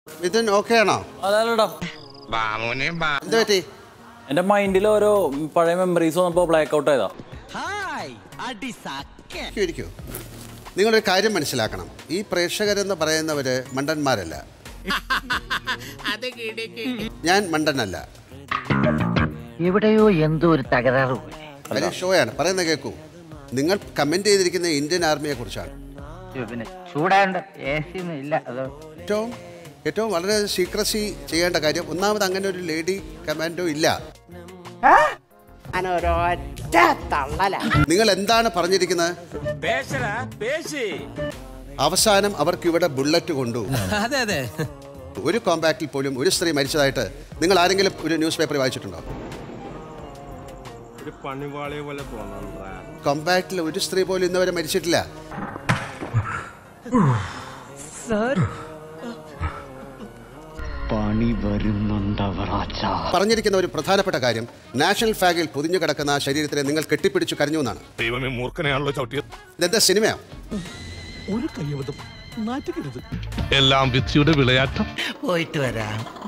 Mithun okay ആണോ അതല്ലടാ എന്ത് പറ്റി എന്റെ മൈൻഡിൽ ഓരോ പഴയ മെമ്മറീസ് വന്നപ്പോ ബ്ലാക്ക് ഔട്ട് ആയതാ ഇരിക്കൂ, ഇരിക്കൂ നിങ്ങളൊരു കാര്യം മനസ്സിലാക്കണം ഈ പ്രേക്ഷകരെന്ന് പറയുന്നവര് മണ്ടന്മാരല്ല ഞാൻ മണ്ടനല്ല എവിടെയോ എന്തോ ഒരു തകരാറ് പോലെ കാര്യം ഷോയാണ് പറയുന്നത് കേൾക്കൂ നിങ്ങൾ കമന്റ് ചെയ്തിരിക്കുന്ന ഇന്ത്യൻ ആർമിയെ കുറിച്ചാണ് അയ്യോ, പിന്നെ ചൂടാണ്ട് എ സി ഒന്നും ഇല്ല അതോ ഏറ്റവും ഏറ്റവും വളരെ സീക്രസി ചെയ്യേണ്ട കാര്യം ഒന്നാമത് അങ്ങനെ ഒരു ലേഡി കമാൻഡോ ഇല്ല നിങ്ങൾ എന്താണ് പറഞ്ഞിരിക്കുന്നത് അവസാനം അവർക്ക് ഇവിടെ ബുള്ളറ്റ് കൊണ്ടു അതെ അതെ ഒരു കോമ്പാക്റ്റിൽ പോലും ഒരു സ്ത്രീ മരിച്ചതായിട്ട് നിങ്ങൾ ആരെങ്കിലും ഒരു ന്യൂസ് പേപ്പർ വായിച്ചിട്ടുണ്ടോ ഒരു പണിവാളിയെ പോലെ തോന്നണ്ടാ കോമ്പാക്റ്റിൽ ഒരു സ്ത്രീ പോലും ഇന്നുവരെ മരിച്ചിട്ടില്ല പണി വരുന്നുണ്ടവറാച്ച പറഞ്ഞിരിക്കുന്ന ഒരു പ്രധാനപ്പെട്ട കാര്യം നാഷണൽ ഫ്ലാഗിൽ പൊതിഞ്ഞു കിടക്കുന്ന ആ ശരീരത്തിനെ നിങ്ങൾ കെട്ടിപ്പിടിച്ചു കരഞ്ഞു എന്നാണ് ദൈവമേ മൂർഖനെയാണല്ലോ ചവിട്ടിയത് ഇതെന്താ സിനിമയോ ഒരു കയ്യബദ്ധം നാറ്റുകരുത് എല്ലാം വിധിയുടെ വിളയാട്ടം പോയിട്ട് വരാം